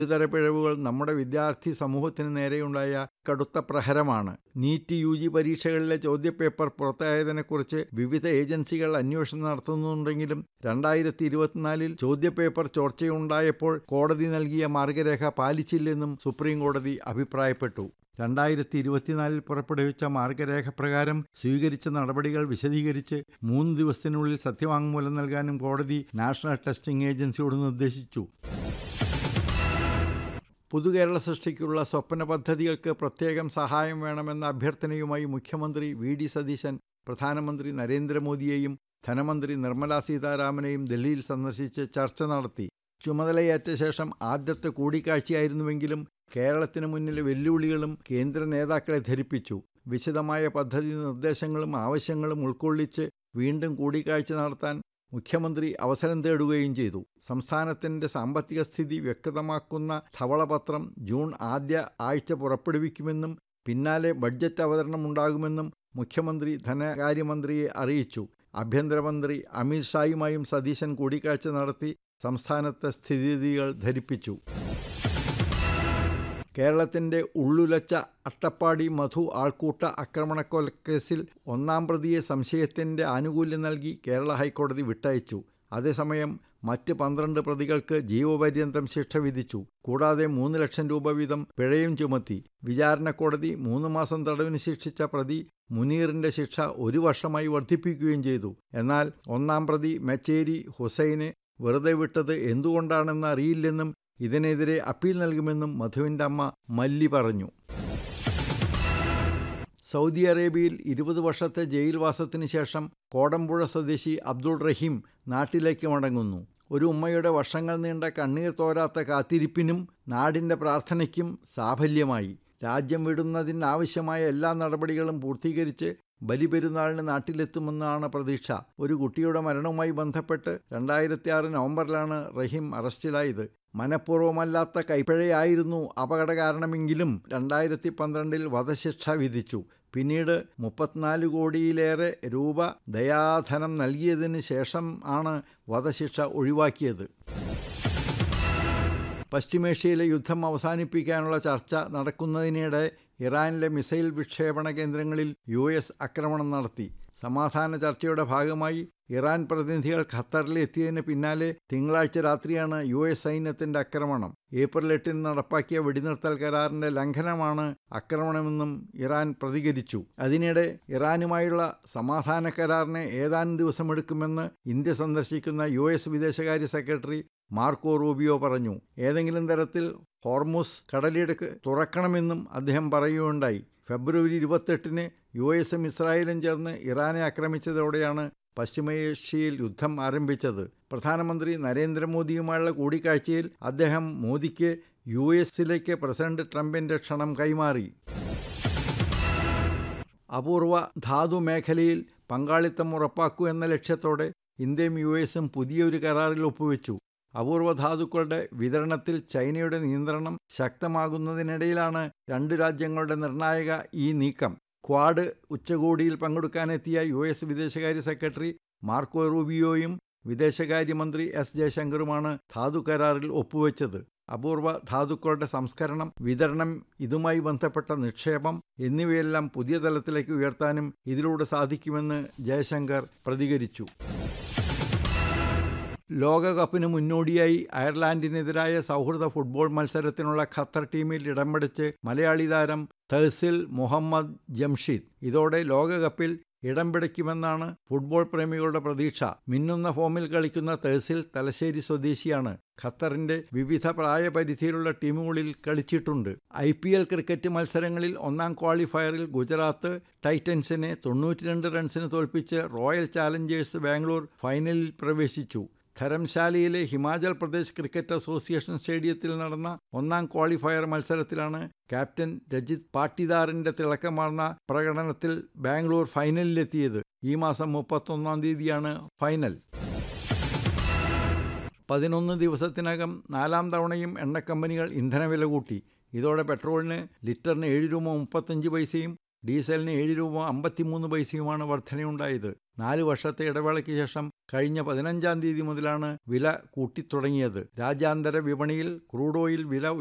ഗുരുതര പിഴവുകൾ നമ്മുടെ വിദ്യാർത്ഥി സമൂഹത്തിന് നേരെയുണ്ടായ കടുത്ത പ്രഹരമാണ് നീറ്റ് യു ജി പരീക്ഷകളിലെ ചോദ്യപേപ്പർ പുറത്തായതിനെക്കുറിച്ച് വിവിധ ഏജൻസികൾ അന്വേഷണം നടത്തുന്നുണ്ടെങ്കിലും രണ്ടായിരത്തി ഇരുപത്തിനാലിൽ ചോദ്യപേപ്പർ ചോർച്ചയുണ്ടായപ്പോൾ കോടതി നൽകിയ മാർഗരേഖ പാലിച്ചില്ലെന്നും സുപ്രീം കോടതി അഭിപ്രായപ്പെട്ടു രണ്ടായിരത്തി ഇരുപത്തിനാലിൽ പുറപ്പെടുവിച്ച മാർഗരേഖ പ്രകാരം സ്വീകരിച്ച നടപടികൾ വിശദീകരിച്ച് മൂന്ന് ദിവസത്തിനുള്ളിൽ സത്യവാങ്മൂലം നൽകാനും കോടതി നാഷണൽ ടെസ്റ്റിംഗ് ഏജൻസിയോട് നിർദ്ദേശിച്ചു പുതുകേരള സൃഷ്ടിക്കുള്ള സ്വപ്ന പദ്ധതികൾക്ക് പ്രത്യേകം സഹായം വേണമെന്ന അഭ്യർത്ഥനയുമായി മുഖ്യമന്ത്രി വി ഡി സതീശൻ പ്രധാനമന്ത്രി നരേന്ദ്രമോദിയെയും ധനമന്ത്രി നിർമ്മലാ സീതാരാമനെയും ഡൽഹിയിൽ സന്ദർശിച്ച് ചർച്ച നടത്തി ചുമതലയേറ്റ ശേഷം ആദ്യത്തെ കൂടിക്കാഴ്ചയായിരുന്നുവെങ്കിലും കേരളത്തിന് മുന്നിലെ വെല്ലുവിളികളും കേന്ദ്ര നേതാക്കളെ ധരിപ്പിച്ചു വിശദമായ പദ്ധതി നിർദ്ദേശങ്ങളും ആവശ്യങ്ങളും ഉൾക്കൊള്ളിച്ച് വീണ്ടും കൂടിക്കാഴ്ച നടത്താൻ മുഖ്യമന്ത്രി അവസരം തേടുകയും ചെയ്തു സംസ്ഥാനത്തിൻ്റെ സാമ്പത്തിക സ്ഥിതി വ്യക്തമാക്കുന്ന ധവളപത്രം ജൂൺ ആദ്യ ആഴ്ച പുറപ്പെടുവിക്കുമെന്നും പിന്നാലെ ബഡ്ജറ്റ് അവതരണമുണ്ടാകുമെന്നും മുഖ്യമന്ത്രി ധനകാര്യമന്ത്രിയെ അറിയിച്ചു ആഭ്യന്തരമന്ത്രി അമിത് ഷായുമായും സതീശൻ കൂടിക്കാഴ്ച നടത്തി സംസ്ഥാനത്തെ സ്ഥിതിഗതികൾ ധരിപ്പിച്ചു കേരളത്തിന്റെ ഉള്ളുലച്ച അട്ടപ്പാടി മധു ആൾക്കൂട്ട ആക്രമണക്കൊലക്കേസിൽ ഒന്നാം പ്രതിയെ സംശയത്തിന്റെ ആനുകൂല്യം നൽകി കേരള ഹൈക്കോടതി വിട്ടയച്ചു അതേസമയം മറ്റ് പന്ത്രണ്ട് പ്രതികൾക്ക് ജീവപര്യന്തം ശിക്ഷ വിധിച്ചു കൂടാതെ മൂന്ന് ലക്ഷം രൂപ വീതം പിഴയും ചുമത്തി വിചാരണ കോടതി മൂന്ന് മാസം തടവിന് ശിക്ഷിച്ച പ്രതി മുനീറിന്റെ ശിക്ഷ ഒരു വർഷമായി വർദ്ധിപ്പിക്കുകയും ചെയ്തു എന്നാൽ ഒന്നാം പ്രതി മെച്ചേരി ഹുസൈനെ വെറുതെ വിട്ടത് എന്തുകൊണ്ടാണെന്ന് അറിയില്ലെന്നും ഇതിനെതിരെ അപ്പീൽ നൽകുമെന്നും മധുവിൻ്റെ അമ്മ മല്ലി പറഞ്ഞു സൗദി അറേബ്യയിൽ ഇരുപത് വർഷത്തെ ജയിൽവാസത്തിന് ശേഷം കോടമ്പുഴ സ്വദേശി അബ്ദുൾ റഹീം നാട്ടിലേക്ക് മടങ്ങുന്നു ഒരു ഉമ്മയുടെ വർഷങ്ങൾ നീണ്ട കണ്ണീർ തോരാത്ത കാത്തിരിപ്പിനും നാടിൻ്റെ പ്രാർത്ഥനയ്ക്കും സാഫല്യമായി രാജ്യം വിടുന്നതിനാവശ്യമായ എല്ലാ നടപടികളും പൂർത്തീകരിച്ച് ബലിപെരുന്നാളിന് നാട്ടിലെത്തുമെന്നാണ് പ്രതീക്ഷ ഒരു കുട്ടിയുടെ മരണവുമായി ബന്ധപ്പെട്ട് രണ്ടായിരത്തി ആറ് നവംബറിലാണ് റഹീം അറസ്റ്റിലായത് മനഃപൂർവ്വമല്ലാത്ത കൈപ്പിഴയായിരുന്നു അപകട കാരണമെങ്കിലും രണ്ടായിരത്തി പന്ത്രണ്ടിൽ വധശിക്ഷ വിധിച്ചു പിന്നീട് മുപ്പത്തിനാല് കോടിയിലേറെ രൂപ ദയാധനം നൽകിയതിന് ശേഷം ആണ് വധശിക്ഷ ഒഴിവാക്കിയത് പശ്ചിമേഷ്യയിലെ യുദ്ധം അവസാനിപ്പിക്കാനുള്ള ചർച്ച നടക്കുന്നതിനിടെ ഇറാനിലെ മിസൈൽ വിക്ഷേപണ കേന്ദ്രങ്ങളിൽ യു എസ് ആക്രമണം നടത്തി സമാധാന ചർച്ചയുടെ ഭാഗമായി ഇറാൻ പ്രതിനിധികൾ ഖത്തറിൽ എത്തിയതിന് പിന്നാലെ തിങ്കളാഴ്ച രാത്രിയാണ് യു എസ് സൈന്യത്തിന്റെ ആക്രമണം ഏപ്രിൽ എട്ടിന് നടപ്പാക്കിയ വെടിനിർത്തൽ കരാറിന്റെ ലംഘനമാണ് ആക്രമണമെന്നും ഇറാൻ പ്രതികരിച്ചു അതിനിടെ ഇറാനുമായുള്ള സമാധാന കരാറിന് ഏതാനും ദിവസമെടുക്കുമെന്ന് ഇന്ത്യ സന്ദർശിക്കുന്ന യു എസ് വിദേശകാര്യ സെക്രട്ടറി മാർക്കോ റൂബിയോ പറഞ്ഞു ഏതെങ്കിലും തരത്തിൽ ഹോർമുസ് കടലിടുക്ക് തുറക്കണമെന്നും അദ്ദേഹം പറയുകയുണ്ടായി ഫെബ്രുവരി ഇരുപത്തെട്ടിന് യു എസും ഇസ്രായേലും ചേർന്ന് ഇറാനെ ആക്രമിച്ചതോടെയാണ് പശ്ചിമേഷ്യയിൽ യുദ്ധം ആരംഭിച്ചത് പ്രധാനമന്ത്രി നരേന്ദ്രമോദിയുമായുള്ള കൂടിക്കാഴ്ചയിൽ അദ്ദേഹം മോദിക്ക് യു എസിലേക്ക് പ്രസിഡന്റ് ട്രംപിന്റെ ക്ഷണം കൈമാറി അപൂർവ ധാതു മേഖലയിൽ പങ്കാളിത്തം ഉറപ്പാക്കൂ എന്ന ലക്ഷ്യത്തോടെ ഇന്ത്യയും യു എസും പുതിയൊരു കരാറിൽ ഒപ്പുവെച്ചു അപൂർവ ധാതുക്കളുടെ വിതരണത്തിൽ ചൈനയുടെ നിയന്ത്രണം ശക്തമാകുന്നതിനിടയിലാണ് രണ്ടു രാജ്യങ്ങളുടെ നിർണായക ഈ നീക്കം ക്വാഡ് ഉച്ചകോടിയിൽ പങ്കെടുക്കാനെത്തിയ യു എസ് വിദേശകാര്യ സെക്രട്ടറി മാർക്കോ റൂബിയോയും വിദേശകാര്യമന്ത്രി എസ് ജയശങ്കറുമാണ് ധാതു കരാറിൽ ഒപ്പുവെച്ചത് അപൂർവ ധാതുക്കളുടെ സംസ്കരണം വിതരണം ഇതുമായി ബന്ധപ്പെട്ട നിക്ഷേപം എന്നിവയെല്ലാം പുതിയ തലത്തിലേക്ക് ഉയർത്താനും ഇതിലൂടെ സാധിക്കുമെന്ന് ജയശങ്കർ പ്രതികരിച്ചു ലോകകപ്പിന് മുന്നോടിയായി അയർലാൻഡിനെതിരായ സൗഹൃദ ഫുട്ബോൾ മത്സരത്തിനുള്ള ഖത്തർ ടീമിൽ ഇടം പിടിച്ച് മലയാളി താരം തഹസിൽ മുഹമ്മദ് ജംഷീദ് ഇതോടെ ലോകകപ്പിൽ ഇടം പിടിക്കുമെന്നാണ് ഫുട്ബോൾ പ്രേമികളുടെ പ്രതീക്ഷ മിന്നുന്ന ഫോമിൽ കളിക്കുന്ന തഹസിൽ തലശ്ശേരി സ്വദേശിയാണ് ഖത്തറിന്റെ വിവിധ പ്രായപരിധിയിലുള്ള ടീമുകളിൽ കളിച്ചിട്ടുണ്ട് ഐ പി എൽ ക്രിക്കറ്റ് മത്സരങ്ങളിൽ ഒന്നാം ക്വാളിഫയറിൽ ഗുജറാത്ത് ടൈറ്റൻസിനെ തൊണ്ണൂറ്റിരണ്ട് റൺസിന് തോൽപ്പിച്ച് റോയൽ ചാലഞ്ചേഴ്സ് ബാംഗ്ലൂർ ഫൈനലിൽ പ്രവേശിച്ചു ധരംശാലയിലെ ഹിമാചൽ പ്രദേശ് ക്രിക്കറ്റ് അസോസിയേഷൻ സ്റ്റേഡിയത്തിൽ നടന്ന ഒന്നാം ക്വാളിഫയർ മത്സരത്തിലാണ് ക്യാപ്റ്റൻ രജിത് പാട്ടിദാറിന്റെ തിളക്കമാർന്ന പ്രകടനത്തിൽ ബാംഗ്ലൂർ ഫൈനലിലെത്തിയത് ഈ മാസം മുപ്പത്തൊന്നാം തീയതിയാണ് ഫൈനൽ പതിനൊന്ന് ദിവസത്തിനകം നാലാം തവണയും എണ്ണക്കമ്പനികൾ ഇന്ധനവില കൂട്ടി ഇതോടെ പെട്രോളിന് ലിറ്ററിന് ഏഴ് രൂപ മുപ്പത്തഞ്ച് പൈസയും ഡീസലിന് ഏഴ് രൂപ അമ്പത്തിമൂന്ന് പൈസയുമാണ് വർധനയുണ്ടായത് നാല് വർഷത്തെ ഇടവേളയ്ക്ക് ശേഷം കഴിഞ്ഞ പതിനഞ്ചാം തീയതി മുതലാണ് വില കൂട്ടിത്തുടങ്ങിയത് രാജ്യാന്തര വിപണിയിൽ ക്രൂഡ് ഓയിൽ വില